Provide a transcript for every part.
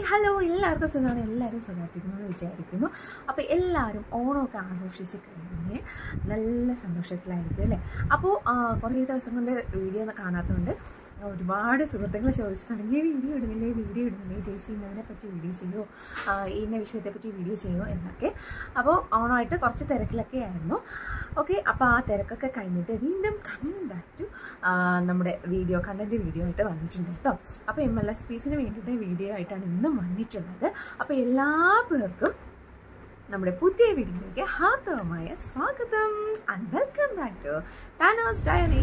hello എല്ലാവർക്കും സുഖമാണ് എല്ലാവരും സുഖമായിട്ടിരിക്കുന്നു എന്ന് വിചാരിക്കുന്നു അപ്പോൾ എല്ലാവരും ഓണമൊക്കെ ആഘോഷിച്ച് കഴിഞ്ഞ് നല്ല സന്തോഷത്തിലായിരിക്കും അല്ലേ അപ്പോൾ കുറേ ദിവസം കൊണ്ട് വീഡിയോ ഒന്നും കാണാത്തതുകൊണ്ട് ഒരുപാട് സുഹൃത്തുക്കൾ ചോദിച്ചു തുടങ്ങി വീഡിയോ ഇടുന്നില്ലേ വീഡിയോ ഇടുന്നില്ലേ ചേച്ചി ഇന്നതിനെ പറ്റി വീഡിയോ ചെയ്യുമോ ഇന്ന വിഷയത്തെ പറ്റി വീഡിയോ ചെയ്യുമോ എന്നൊക്കെ അപ്പോൾ ഓണമായിട്ട് കുറച്ച് തിരക്കിലൊക്കെ ആയിരുന്നു ഓക്കെ അപ്പോൾ ആ തിരക്കൊക്കെ കഴിഞ്ഞിട്ട് വീണ്ടും കമ്മിങ് ബാക്ക് ടു നമ്മുടെ വീഡിയോ കണ്ടൻറ്റ് വീഡിയോ ആയിട്ട് വന്നിട്ടുണ്ട് കേട്ടോ അപ്പോൾ എം എൽ എസ് പീസിന് വേണ്ടിയിട്ട് വീഡിയോ ആയിട്ടാണ് ഇന്നും വന്നിട്ടുള്ളത് അപ്പോൾ എല്ലാ പേർക്കും നമ്മുടെ പുതിയ വീഡിയോയിലേക്ക് ഹാർദവമായ സ്വാഗതം and welcome back to Thanos diary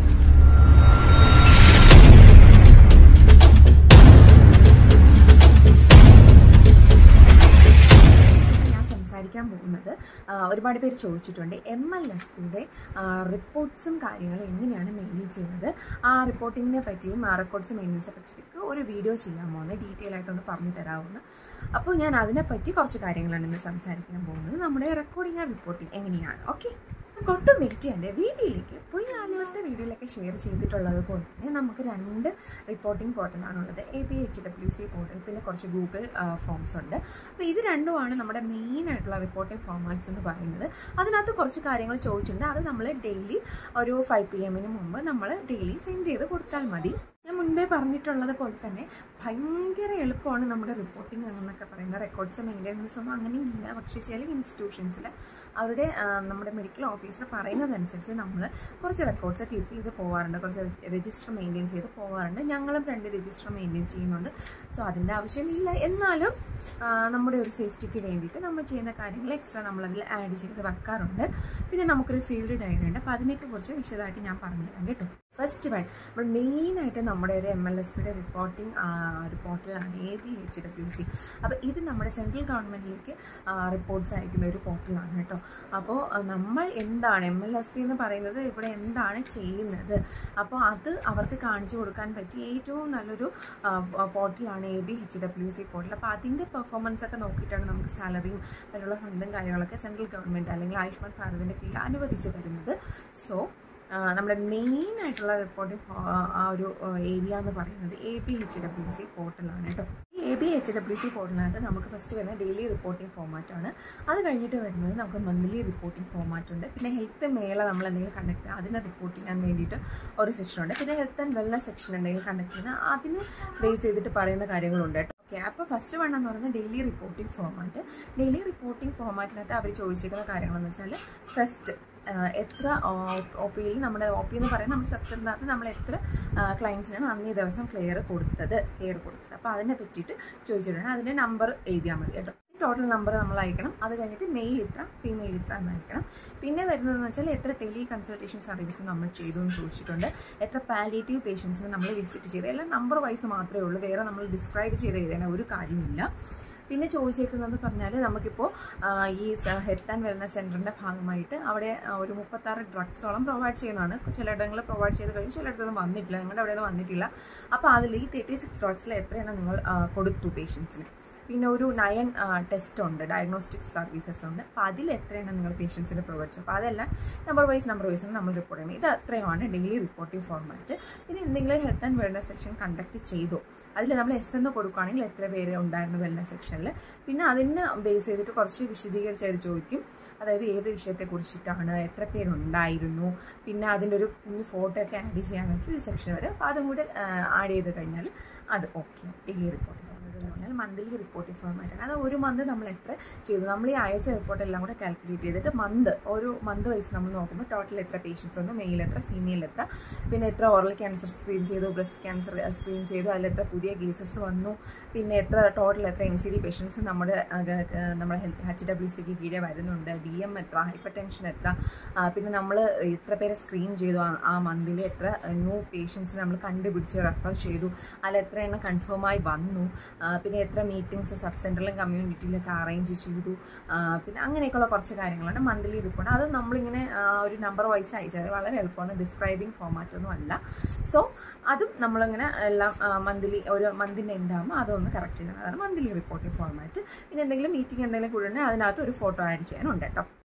ഞാൻ സംസാരിക്കാൻ പോകുന്നത് ആ, ഒരുപാട് പേര് ചോദിച്ചിട്ടുണ്ട് എം എൽ എസ് പിയുടെ റിപ്പോർട്ട്സും കാര്യങ്ങളും എങ്ങനെയാണ് മെയിൻറ്റെയിൻ ചെയ്യുന്നത് ആ റിപ്പോർട്ടിങ്ങിനെ പറ്റിയും ആ റെക്കോർഡ്സ് മെയിൻറ്റെയിൻസിനെ പറ്റിയൊക്കെ ഒരു വീഡിയോ ചെയ്യാമോ എന്ന് ഡീറ്റെയിൽ ആയിട്ടൊന്ന് പറഞ്ഞു തരാമെന്ന് അപ്പോൾ ഞാൻ അതിനെപ്പറ്റി കുറച്ച് കാര്യങ്ങളാണ് ഇന്ന് സംസാരിക്കാൻ പോകുന്നത് നമ്മുടെ റെക്കോർഡിംഗ് ആൻഡ് റിപ്പോർട്ടിംഗ് എങ്ങനെയാണ് ഓക്കെ ഒട്ടും വെയിറ്റ് ചെയ്യണ്ടേ വീഡിയോയിലേക്ക് പോയി നാലാമത്തെ വീഡിയോയിലൊക്കെ ഷെയർ ചെയ്തിട്ടുള്ളത് പോലെ തന്നെ നമുക്ക് രണ്ട് റിപ്പോർട്ടിംഗ് പോർട്ടലാണുള്ളത് A B H W C portal പിന്നെ കുറച്ച് ഗൂഗിൾ ഫോംസ് ഉണ്ട് അപ്പോൾ ഇത് രണ്ടുമാണ് നമ്മുടെ മെയിൻ ആയിട്ടുള്ള റിപ്പോർട്ടിംഗ് ഫോർമാറ്റ്സ് എന്ന് പറയുന്നത് അതിനകത്ത് കുറച്ച് കാര്യങ്ങൾ ചോദിച്ചിട്ടുണ്ട് അത് നമ്മൾ ഡെയിലി ഒരു ഫൈവ് പി എമ്മിന് മുമ്പ് നമ്മൾ ഡെയിലി സെൻഡ് ചെയ്ത് കൊടുത്താൽ മതി ഞാൻ മുൻപേ പറഞ്ഞിട്ടുള്ളത് പോലെ തന്നെ ഭയങ്കര എളുപ്പമാണ് നമ്മുടെ റിപ്പോർട്ടിംഗ് എന്നൊക്കെ പറയുന്നത് റെക്കോർഡ്സ് മെയിൻ്റെനൻസ് ഒന്നും അങ്ങനെ ഇല്ല പക്ഷേ ചില ഇൻസ്റ്റിറ്റ്യൂഷൻസിൽ അവരുടെ ആ, നമ്മുടെ മെഡിക്കൽ ഓഫീസർ പറയുന്നതനുസരിച്ച് നമ്മൾ കുറച്ച് റെക്കോർഡ്സ് കീപ്പ് ചെയ്ത് പോകാറുണ്ട് കുറച്ച് രജിസ്റ്റർ മെയിൻറ്റെയിൻ ചെയ്ത് പോകാറുണ്ട് ഞങ്ങളും രണ്ട് രജിസ്റ്റർ മെയിൻറ്റെയിൻ ചെയ്യുന്നുണ്ട് സോ അതിൻ്റെ ആവശ്യമില്ല എന്നാലും ആ, നമ്മുടെ ഒരു സേഫ്റ്റിക്ക് വേണ്ടിയിട്ട് നമ്മൾ ചെയ്യുന്ന കാര്യങ്ങൾ എക്സ്ട്രാ നമ്മളതിൽ ആഡ് ചെയ്ത് വെക്കാറുണ്ട് പിന്നെ നമുക്കൊരു ഫീൽഡ് ഡയറി ഉണ്ട് അപ്പോൾ അതിനെയൊക്കെ കുറിച്ച് വിശദമായിട്ട് ഞാൻ പറഞ്ഞുതരാം കേട്ടോ ഫസ്റ്റ് വൺ നമ്മൾ മെയിനായിട്ട് നമ്മുടെ ഒരു എം എൽ എസ് പിയുടെ റിപ്പോർട്ടിംഗ് ഒരു പോർട്ടലാണ് A B H W C അപ്പോൾ ഇത് നമ്മുടെ സെൻട്രൽ ഗവൺമെൻറ്റിലേക്ക് റിപ്പോർട്ട്സ് അയക്കുന്ന ഒരു പോർട്ടലാണ് കേട്ടോ അപ്പോൾ ആ, നമ്മൾ എന്താണ് എം എൽ എസ് പി എന്ന് പറയുന്നത് ഇവിടെ എന്താണ് ചെയ്യുന്നത് അപ്പോൾ അത് അവർക്ക് കാണിച്ചു കൊടുക്കാൻ പറ്റിയ ഏറ്റവും നല്ലൊരു പോർട്ടലാണ് A B H W C portal അപ്പോൾ അതിൻ്റെ പെർഫോമൻസ് ഒക്കെ നോക്കിയിട്ടാണ് നമുക്ക് സാലറിയും അതിനുള്ള ഫണ്ടും കാര്യങ്ങളൊക്കെ സെൻട്രൽ ഗവൺമെൻറ് അല്ലെങ്കിൽ ആയുഷ്മാൻ ഭാരതിൻ്റെ കീഴിൽ അനുവദിച്ച് തരുന്നത് സോ ആ, നമ്മുടെ മെയിൻ ആയിട്ടുള്ള റിപ്പോർട്ടിംഗ് ആ ഒരു ഏരിയ എന്ന് പറയുന്നത് A B H W C പോർട്ടലാണ് കേട്ടോ ഈ A B H W C പോർട്ടലിനകത്ത് നമുക്ക് ഫസ്റ്റ് വരുന്ന ഡെയിലി റിപ്പോർട്ടിംഗ് ഫോമാറ്റ് ആണ് അത് കഴിഞ്ഞിട്ട് വരുന്നത് നമുക്ക് മന്ത്ലി റിപ്പോർട്ടിംഗ് ഫോമാറ്റ് ഉണ്ട് പിന്നെ ഹെൽത്ത് മേള നമ്മൾ എന്തെങ്കിലും കണ്ടക്ട് ചെയ്യുക അതിനെ റിപ്പോർട്ട് ചെയ്യാൻ വേണ്ടിയിട്ട് ഒരു സെക്ഷൻ ഉണ്ട് പിന്നെ ഹെൽത്ത് ആൻഡ് വെൽനസ് സെക്ഷൻ എന്തെങ്കിലും കണ്ടക്ട് ചെയ്യുന്ന അതിന് ബേസ് ചെയ്തിട്ട് പറയുന്ന കാര്യങ്ങളുണ്ട് കേട്ടോ ഓക്കെ അപ്പോൾ ഫസ്റ്റ് വൺ എന്ന് പറയുന്നത് daily reporting format daily reporting ഫോമാറ്റിനകത്ത് അവർ ചോദിച്ചിരിക്കുന്ന കാര്യങ്ങളെന്ന് വെച്ചാൽ ഫസ്റ്റ് എത്ര ഒ പിയിൽ നമ്മുടെ ഒ പി എന്ന് പറയുന്നത് നമ്മുടെ സബ്സിഡിനകത്ത് നമ്മൾ എത്ര ക്ലയൻസിനാണ് അന്നേ ദിവസം ക്ലിയർ കൊടുത്തത് കെയർ കൊടുത്തത് അപ്പോൾ അതിനെ പറ്റിയിട്ട് ചോദിച്ചിട്ടുണ്ട് അതിൻ്റെ നമ്പർ എഴുതിയാൽ മതി കേട്ടോ ടോട്ടൽ നമ്പർ നമ്മൾ അയക്കണം അത് കഴിഞ്ഞിട്ട് മെയിൽ ഇത്ര ഫീമെയിൽ ഇത്ര എന്ന് അയക്കണം പിന്നെ വരുന്നതെന്ന് വെച്ചാൽ എത്ര ടെലി കൺസൾട്ടേഷൻ സർവീസ് നമ്മൾ ചെയ്തു എന്ന് ചോദിച്ചിട്ടുണ്ട് എത്ര പാലിയേറ്റീവ് പേഷ്യൻസിനെ നമ്മൾ വിസിറ്റ് ചെയ്ത് എല്ലാം നമ്പർ വൈസ് മാത്രമേ ഉള്ളൂ വേറെ നമ്മൾ ഡിസ്ക്രൈബ് ചെയ്ത് എഴുതേണ്ട ഒരു കാര്യമില്ല പിന്നെ ചോദിച്ചേക്കുന്നത് പറഞ്ഞാൽ നമുക്കിപ്പോൾ ആ, ഈ ഹെൽത്ത് ആൻഡ് വെൽനസ് സെൻറ്ററിൻ്റെ ഭാഗമായിട്ട് അവിടെ ആ, ഒരു മുപ്പത്താറ് ഡ്രഗ്സോളം പ്രൊവൈഡ് ചെയ്യുന്നതാണ് ചിലയിടങ്ങളിൽ പ്രൊവൈഡ് ചെയ്ത് കഴിഞ്ഞു ചിലയിടത്തൊന്നും വന്നിട്ടില്ല നിങ്ങളുടെ അവിടെയൊന്നും വന്നിട്ടില്ല അപ്പോൾ അതിൽ ഈ തേർട്ടി സിക്സ് ഡ്രഗ്സിൽ എത്രയാണ് നിങ്ങൾ ആ, കൊടുത്തു പേഷ്യൻസിന് പിന്നെ ഒരു നയൻ ടെസ്റ്റ് ഉണ്ട് ഡയഗ്നോസ്റ്റിക് സർവീസസ് ഉണ്ട് അപ്പോൾ അതിൽ എത്രയാണ് നിങ്ങൾ പേഷ്യൻസിന് പ്രൊവൈഡ് ചെയ്യുക അപ്പോൾ അതെല്ലാം നമ്പർ വൈസ് നമ്പർ വൈസ് നമ്മൾ റിപ്പോർട്ട് ചെയ്യണം ഇത് അത്രയുമാണ് ഡെയിലി റിപ്പോർട്ടിംഗ് ഫോർമാറ്റ് പിന്നെ എന്തെങ്കിലും health and wellness section conduct ചെയ്തോ അതിൽ നമ്മൾ എസ് എന്ന് കൊടുക്കുകയാണെങ്കിൽ എത്ര പേര് ഉണ്ടായിരുന്നു വെൽനസ് സെക്ഷനിൽ പിന്നെ അതിന് ബേസ് ചെയ്തിട്ട് കുറച്ച് വിശദീകരിച്ച് അവർ ചോദിക്കും അതായത് ഏത് വിഷയത്തെക്കുറിച്ചിട്ടാണ് എത്ര പേരുണ്ടായിരുന്നു പിന്നെ അതിൻ്റെ ഒരു കുഞ്ഞു ഫോട്ടോ ഒക്കെ ആഡ് ചെയ്യാൻ വേണ്ടി ഒരു സെക്ഷൻ വരും അപ്പോൾ അതും കൂടെ ആഡ് ചെയ്ത് കഴിഞ്ഞാൽ അത് ഓക്കെ ഡെയിലി റിപ്പോർട്ട് എന്ന് പറഞ്ഞാൽ മന്ത്ലി റിപ്പോർട്ടിംഗ് ഫോർമാറ്റാണ് അത് ഒരു മന്ത് നമ്മൾ എത്ര ചെയ്തു നമ്മൾ ഈ അയച്ച റിപ്പോർട്ട് എല്ലാം കൂടെ കാൽക്കുലേറ്റ് ചെയ്തിട്ട് മന്ത് ഒരു മന്ത് വൈസ് നമ്മൾ നോക്കുമ്പോൾ ടോട്ടൽ എത്ര പേഷ്യൻസ് ഉണ്ട് മെയിൽ എത്ര ഫീമെയിൽ എത്ര പിന്നെ എത്ര ഓറൽ ക്യാൻസർ സ്ക്രീൻ ചെയ്തു ബ്രസ്റ്റ് ക്യാൻസർ സ്ക്രീൻ ചെയ്തു അതിൽ എത്ര പുതിയ കേസസ് വന്നു പിന്നെ എത്ര ടോട്ടൽ എത്ര എൻ സി ഡി പേഷ്യൻസ് നമ്മുടെ ആ, ഗ- ഗ- നമ്മുടെ ഹെൽത്ത് എച്ച് ഡബ്ല്യു സിക്ക് കീഴെ വരുന്നുണ്ട് ഡി എം എത്ര ഹൈപ്പർ ടെൻഷൻ എത്ര ആ, പിന്നെ നമ്മൾ എത്ര പേരെ സ്ക്രീൻ ചെയ്തു ആ- ആ മന്തിൽ എത്ര ന്യൂ പേഷ്യൻസിനെ നമ്മൾ കണ്ടുപിടിച്ച് റെഫർ ചെയ്തു അതിൽ എത്ര എണ്ണം കൺഫേം ആയി വന്നു ആ, പിന്നെ എത്ര മീറ്റിംഗ്സ് സബ് സെൻറ്ററിലും കമ്മ്യൂണിറ്റിയിലൊക്കെ അറേഞ്ച് ചെയ്തു ആ, പിന്നെ അങ്ങനെയൊക്കെയുള്ള കുറച്ച് കാര്യങ്ങളാണ് മന്ത്ലി റിപ്പോർട്ട് അത് നമ്മളിങ്ങനെ ആ, ഒരു നമ്പർ വൈസ് അയച്ചത് വളരെ എളുപ്പമാണ് ഡിസ്ക്രൈബിങ് ഫോമാറ്റ് ഒന്നും അല്ല സോ അതും നമ്മളിങ്ങനെ എല്ലാം മന്ത്ലി ഒരു മന്തിൻ്റെ എൻഡ് ആകുമ്പോൾ അതൊന്ന് കറക്റ്റ് ചെയ്യണം അതാണ് മന്ത്ലി റിപ്പോർട്ടിംഗ് ഫോർമാറ്റ് പിന്നെ എന്തെങ്കിലും മീറ്റിംഗ് എന്തെങ്കിലും കൂടെ ഉണ്ടെങ്കിൽ അതിനകത്ത് ഒരു ഫോട്ടോ ആഡ് ചെയ്യാനുണ്ട് കേട്ടോ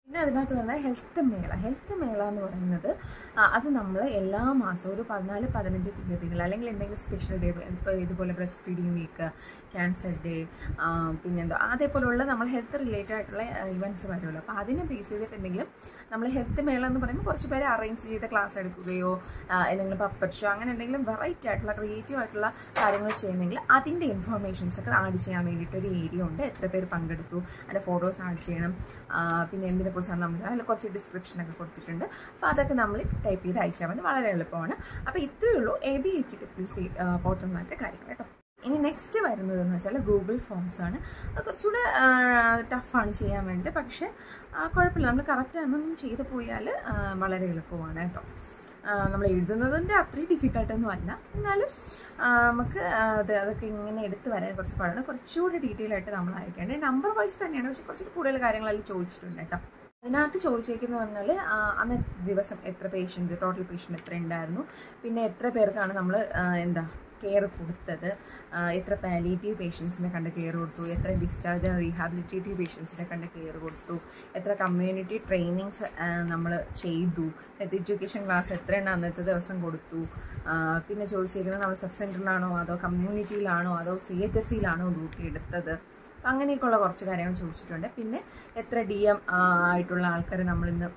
പിന്നെ അതിനകത്ത് പറഞ്ഞാൽ ഹെൽത്ത് മേള ഹെൽത്ത് മേള എന്ന് പറയുന്നത് ആ, അത് നമ്മൾ എല്ലാ മാസവും ഒരു പതിനാല് പതിനഞ്ച് തീയതികൾ അല്ലെങ്കിൽ എന്തെങ്കിലും സ്പെഷ്യൽ ഡേ ഇപ്പോൾ ഇതുപോലെ breast feeding week cancer day പിന്നെന്തോ അതേപോലുള്ള നമ്മൾ ഹെൽത്ത് റിലേറ്റഡ് ആയിട്ടുള്ള ഇവൻറ്റ്സ് വരുമല്ലോ അപ്പോൾ അതിനെ ബേസ് ചെയ്തിട്ട് എന്തെങ്കിലും നമ്മൾ ഹെൽത്ത് മേള എന്ന് പറയുമ്പോൾ കുറച്ച് പേര് അറേഞ്ച് ചെയ്ത ക്ലാസ് എടുക്കുകയോ ആ, എന്തെങ്കിലും പപ്പറ്റ് ഷോ അങ്ങനെ എന്തെങ്കിലും വെറൈറ്റി ആയിട്ടുള്ള ക്രിയേറ്റീവ് ആയിട്ടുള്ള കാര്യങ്ങൾ ചെയ്യുന്നെങ്കിൽ അതിൻ്റെ ഇൻഫർമേഷൻസ് ഒക്കെ ആഡ് ചെയ്യാൻ വേണ്ടിയിട്ട് ഒരു ഏരിയ ഉണ്ട് എത്ര പേര് പങ്കെടുത്തു അതിൻ്റെ ഫോട്ടോസ് ആഡ് ചെയ്യണം ആ, പിന്നെ എന്തിനെ കുറിച്ചാണ് നമ്മൾ അതിൽ കുറച്ച് ഡിസ്ക്രിപ്ഷനൊക്കെ കൊടുത്തിട്ടുണ്ട് അപ്പോൾ അതൊക്കെ നമ്മൾ ടൈപ്പ് ചെയ്ത് അയച്ചാൽ മതി വളരെ എളുപ്പമാണ് അപ്പോൾ ഇത്രയേ ഉള്ളൂ A B H W C പോർട്ടലിനകത്തെ കാര്യങ്ങൾ കേട്ടോ ഇനി നെക്സ്റ്റ് വരുന്നതെന്ന് വെച്ചാൽ ഗൂഗിൾ ഫോംസ് ആണ് അത് കുറച്ചുകൂടെ ടഫാണ് ചെയ്യാൻ വേണ്ടി പക്ഷേ ആ, കുഴപ്പമില്ല നമ്മൾ കറക്റ്റ് അന്നൊന്നും ചെയ്തു പോയാൽ ആ, വളരെ എളുപ്പമാണ് കേട്ടോ ആ, നമ്മൾ എഴുതുന്നതിൻ്റെ അത്രയും ഡിഫിക്കൽട്ടൊന്നും അല്ല എന്നാലും ആ, നമുക്ക് ആ, അത് അതൊക്കെ ഇങ്ങനെ എടുത്ത് വരാൻ കുറച്ച് പാടാണ് കുറച്ചുകൂടി ഡീറ്റെയിൽ ആയിട്ട് നമ്മൾ അയക്കേണ്ടത് നമ്പർ വൈസ് തന്നെയാണ് പക്ഷേ കുറച്ചുകൂടി കൂടുതൽ കാര്യങ്ങളെല്ലാം ചോദിച്ചിട്ടുണ്ട് കേട്ടോ അതിനകത്ത് ചോദിച്ചേക്കുന്നത് പറഞ്ഞാൽ അന്ന് ദിവസം എത്ര പേഷ്യൻ്റ് ടോട്ടൽ പേഷ്യൻ്റ് എത്ര ഉണ്ടായിരുന്നു പിന്നെ എത്ര പേർക്കാണ് നമ്മൾ എന്താ കെയർ കൊടുത്തത് ആ, എത്ര പാലിയേറ്റീവ് പേഷ്യൻസിനെ കണ്ട് കെയർ കൊടുത്തു എത്ര ഡിസ്ചാർജ് റീഹാബിലിറ്റേറ്റീവ് പേഷ്യൻസിനെ കണ്ട് കെയർ കൊടുത്തു എത്ര കമ്മ്യൂണിറ്റി ട്രെയിനിങ്സ് നമ്മൾ ചെയ്തു എഡ്യൂക്കേഷൻ ക്ലാസ് എത്ര എണ്ണം അന്നത്തെ ദിവസം കൊടുത്തു ആ, പിന്നെ ചോദിച്ചേക്കുന്നത് നമ്മൾ സബ് സെൻറ്ററിലാണോ അതോ കമ്മ്യൂണിറ്റിയിലാണോ അതോ സി എച്ച് എസ് സിയിലാണോ ഡ്യൂട്ടി എടുത്തത് അപ്പം അങ്ങനെയൊക്കെയുള്ള കുറച്ച് കാര്യങ്ങൾ ചോദിച്ചിട്ടുണ്ട് പിന്നെ എത്ര ഡി എം ആയിട്ടുള്ള ആൾക്കാരെ നമ്മളിന്ന്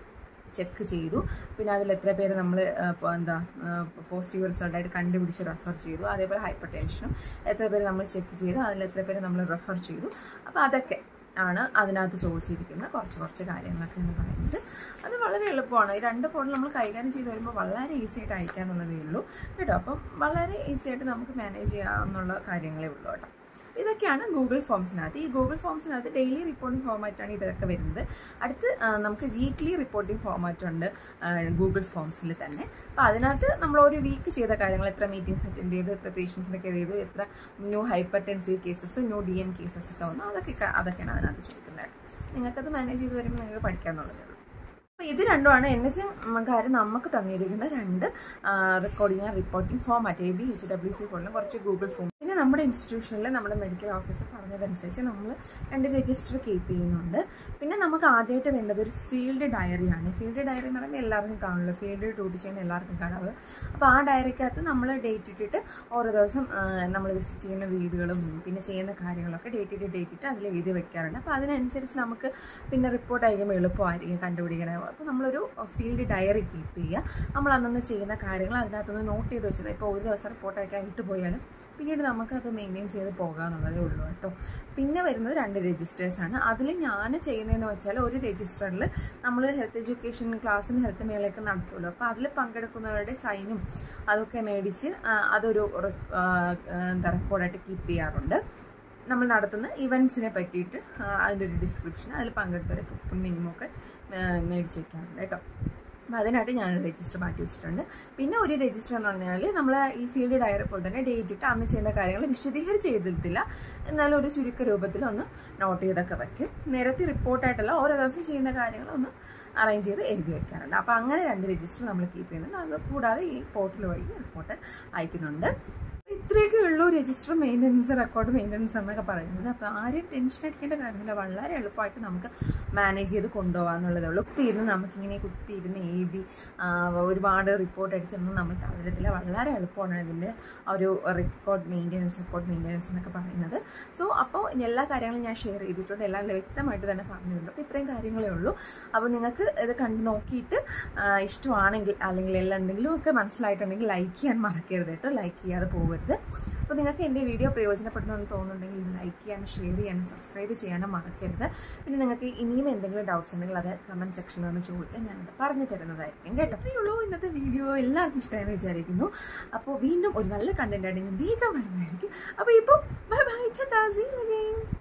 ചെക്ക് ചെയ്തു പിന്നെ അതിൽ എത്ര പേര് നമ്മൾ എന്താ പോസിറ്റീവ് റിസൾട്ടായിട്ട് കണ്ടുപിടിച്ച് റെഫർ ചെയ്തു അതേപോലെ ഹൈപ്പർ ടെൻഷനും എത്ര പേര് നമ്മൾ ചെക്ക് ചെയ്തു അതിൽ എത്ര പേര് നമ്മൾ റെഫർ ചെയ്തു അപ്പോൾ അതൊക്കെ ആണ് അതിനകത്ത് ചോദിച്ചിരിക്കുന്ന കുറച്ച് കുറച്ച് കാര്യങ്ങളൊക്കെ എന്ന് പറയുന്നത് അത് വളരെ എളുപ്പമാണ് ഈ രണ്ട് ഫോണിൽ നമ്മൾ കൈകാര്യം ചെയ്ത് വരുമ്പോൾ വളരെ ഈസി ആയിട്ട് അയക്കാന്നുള്ളതേ ഉള്ളൂ കേട്ടോ അപ്പം വളരെ ഈസി ആയിട്ട് നമുക്ക് മാനേജ് ചെയ്യാമെന്നുള്ള കാര്യങ്ങളേ ഉള്ളൂ കേട്ടോ ഇതൊക്കെയാണ് ഗൂഗിൾ ഫോംസിനകത്ത് ഈ ഗൂഗിൾ ഫോംസിനകത്ത് ഡെയിലി റിപ്പോർട്ടിംഗ് ഫോമാറ്റാണ് ഇതൊക്കെ വരുന്നത് അടുത്ത് ആ, നമുക്ക് വീക്ക്ലി റിപ്പോർട്ടിംഗ് ഫോമാറ്റ് ഉണ്ട് ഗൂഗിൾ ഫോംസിൽ തന്നെ അപ്പോൾ അതിനകത്ത് നമ്മൾ ഒരു വീക്ക് ചെയ്ത കാര്യങ്ങൾ എത്ര മീറ്റിംഗ്സ് അറ്റൻഡ് ചെയ്തു എത്ര പേഷ്യൻസിനൊക്കെ ചെയ്തു എത്ര new hypertensive cases new D M cases ഒക്കെ വന്നു അതൊക്കെ ക- അതൊക്കെയാണ് അതിനകത്ത് ചോദിക്കുന്നത് നിങ്ങൾക്കത് മാനേജ് ചെയ്ത് വരുമ്പോൾ നിങ്ങൾക്ക് പഠിക്കാമെന്നുള്ളതേ ഉള്ളൂ അപ്പോൾ ഇത് രണ്ടുമാണ് എൻ എച്ച് കാര്യം നമുക്ക് തന്നിരിക്കുന്ന രണ്ട് recording and reporting format A B H W C പോലുള്ള കുറച്ച് ഗൂഗിൾ ഫോം പിന്നെ നമ്മുടെ ഇൻസ്റ്റിറ്റ്യൂഷനിൽ നമ്മുടെ മെഡിക്കൽ ഓഫീസർ പറഞ്ഞതനുസരിച്ച് നമ്മൾ രണ്ട് രജിസ്റ്റർ കീപ്പ് ചെയ്യുന്നുണ്ട് പിന്നെ നമുക്ക് ആദ്യമായിട്ട് വേണ്ടത് ഒരു ഫീൽഡ് ഡയറിയാണ് ഫീൽഡ് ഡയറി എന്ന് പറയുമ്പോൾ എല്ലാവർക്കും കാണുമല്ലോ ഫീൽഡ് ഡ്യൂട്ടി ചെയ്യുന്ന എല്ലാവർക്കും കാണാവ് അപ്പോൾ ആ ഡയറിക്കകത്ത് നമ്മൾ ഡേറ്റ് ഇട്ടിട്ട് ഓരോ ദിവസം നമ്മൾ വിസിറ്റ് ചെയ്യുന്ന വീടുകളും പിന്നെ ചെയ്യുന്ന കാര്യങ്ങളൊക്കെ ഡേറ്റ് ഇട്ട് ഡേറ്റ് ഇട്ട് അതിൽ എഴുതി വെക്കാറുണ്ട് അപ്പോൾ അതിനനുസരിച്ച് നമുക്ക് പിന്നെ റിപ്പോർട്ട് അയക്കുമ്പോൾ എളുപ്പമായിരിക്കും കണ്ടുപിടിക്കാനാവും അപ്പോൾ നമ്മളൊരു ഫീൽഡ് ഡയറി കീപ്പ് ചെയ്യുക നമ്മൾ അന്നന്ന് ചെയ്യുന്ന കാര്യങ്ങൾ അതിനകത്തൊന്ന് നോട്ട് ചെയ്ത് വെച്ചത് ഇപ്പോൾ ഒരു ദിവസം റിപ്പോർട്ട് അയക്കാൻ വിട്ടുപോയാലും പിന്നീട് നമുക്കത് മെയിൻറ്റെയിൻ ചെയ്ത് പോകാമെന്നുള്ളതേ ഉള്ളൂ കേട്ടോ പിന്നെ വരുന്നത് രണ്ട് രജിസ്റ്റേഴ്സാണ് അതിൽ ഞാൻ ചെയ്യുന്നതെന്ന് വെച്ചാൽ ഒരു രജിസ്റ്ററിൽ നമ്മൾ ഹെൽത്ത് എഡ്യൂക്കേഷൻ ക്ലാസ്സിന് ഹെൽത്ത് മേളയൊക്കെ നടത്തുമല്ലോ അപ്പോൾ അതിൽ പങ്കെടുക്കുന്നവരുടെ സൈനും അതൊക്കെ മേടിച്ച് ആ, അതൊരു റെ- ആ, എന്താ റെക്കോർഡായിട്ട് കീപ്പ് ചെയ്യാറുണ്ട് നമ്മൾ നടത്തുന്ന ഇവൻറ്റ്സിനെ പറ്റിയിട്ട് ആ, അതിൻ്റെ ഒരു ഡിസ്ക്രിപ്ഷൻ അതിൽ പങ്കെടുത്തവരെ പുണ്യമൊക്കെ മേടിച്ച് വയ്ക്കാറുണ്ട് കേട്ടോ അപ്പം അതിനായിട്ട് ഞാൻ രജിസ്റ്റർ മാറ്റി വെച്ചിട്ടുണ്ട് പിന്നെ ഒരു രജിസ്റ്റർ എന്ന് പറഞ്ഞാൽ നമ്മൾ ഈ ഫീൽഡ് ഡയറി പോലെ തന്നെ ഡേറ്റ് ഇട്ട് അന്ന് ചെയ്യുന്ന കാര്യങ്ങൾ വിശദീകരിച്ച് എഴുതത്തില്ല എന്നാലും ഒരു ചുരുക്ക രൂപത്തിൽ ഒന്ന് നോട്ട് ചെയ്തൊക്കെ വയ്ക്കും നിരത്തി റിപ്പോർട്ടായിട്ടല്ല ഓരോ ദിവസം ചെയ്യുന്ന കാര്യങ്ങൾ ഒന്ന് അറേഞ്ച് ചെയ്ത് എഴുതി വെക്കാറുണ്ട് അപ്പോൾ അങ്ങനെ രണ്ട് രജിസ്റ്റർ നമ്മൾ കീപ്പ് ചെയ്യുന്നുണ്ട് അത് കൂടാതെ ഈ പോർട്ടൽ വഴി റിപ്പോർട്ട് അയക്കുന്നുണ്ട് ഇത്രയൊക്കെ ഉള്ളൂ രജിസ്റ്റർ മെയിൻ്റനൻസ് റെക്കോർഡ് മെയിൻ്റനൻസ് എന്നൊക്കെ പറയുന്നത് അപ്പോൾ ആരും ടെൻഷൻ അടിക്കേണ്ട കാര്യമില്ല വളരെ എളുപ്പമായിട്ട് നമുക്ക് മാനേജ് ചെയ്ത് കൊണ്ടുപോകാന്നുള്ളതേ ഉള്ളൂ കുത്തിയിരുന്ന് നമുക്കിങ്ങനെ കുത്തിയിരുന്ന് എഴുതി ആ, ഒരുപാട് റിപ്പോർട്ട് അടിച്ചൊന്നും നമ്മൾ തളരത്തില്ല വളരെ എളുപ്പമാണ് ഇതിൻ്റെ ആ ഒരു റെക്കോർഡ് മെയിൻ്റനൻസ് റെക്കോർഡ് മെയിൻ്റനൻസ് എന്നൊക്കെ പറയുന്നത് സോ അപ്പോൾ എല്ലാ കാര്യങ്ങളും ഞാൻ ഷെയർ ചെയ്തിട്ടുണ്ട് എല്ലാം വ്യക്തമായിട്ട് തന്നെ പറഞ്ഞിട്ടുണ്ട് അപ്പോൾ ഇത്രയും കാര്യങ്ങളേ ഉള്ളൂ അപ്പോൾ നിങ്ങൾക്ക് ഇത് കണ്ട് നോക്കിയിട്ട് ആ, ഇഷ്ടമാണെങ്കിൽ അല്ലെങ്കിൽ എല്ലാം എന്തെങ്കിലുമൊക്കെ മനസ്സിലായിട്ടുണ്ടെങ്കിൽ ലൈക്ക് ചെയ്യാൻ മറക്കരുത് കേട്ടോ ലൈക്ക് ചെയ്യാതെ പോകരുത് അപ്പോൾ നിങ്ങൾക്ക് എൻ്റെ വീഡിയോ പ്രയോജനപ്പെടുന്നു എന്ന് തോന്നുന്നുണ്ടെങ്കിൽ ഇത് ലൈക്ക് ചെയ്യാനും ഷെയർ ചെയ്യാനും സബ്സ്ക്രൈബ് ചെയ്യാനും മറക്കരുത് പിന്നെ നിങ്ങൾക്ക് ഇനിയും എന്തെങ്കിലും ഡൗട്ട്സ് ഉണ്ടെങ്കിൽ അത് കമൻറ്റ് സെക്ഷനിൽ ഒന്ന് ചോദിക്കാൻ ഞാനത് പറഞ്ഞു തരുന്നതായിരിക്കും കേട്ടോ അത്രയേ ഉള്ളൂ ഇന്നത്തെ വീഡിയോ എല്ലാവർക്കും ഇഷ്ടമായെന്ന് വിചാരിക്കുന്നു അപ്പോൾ വീണ്ടും ഒരു നല്ല കണ്ടന്റ് ആയിട്ട് ഞാൻ വേഗം വരുന്നതായിരിക്കും അപ്പോൾ ഇപ്പോൾ ബൈ ബൈ ടാ സീ അഗൈൻ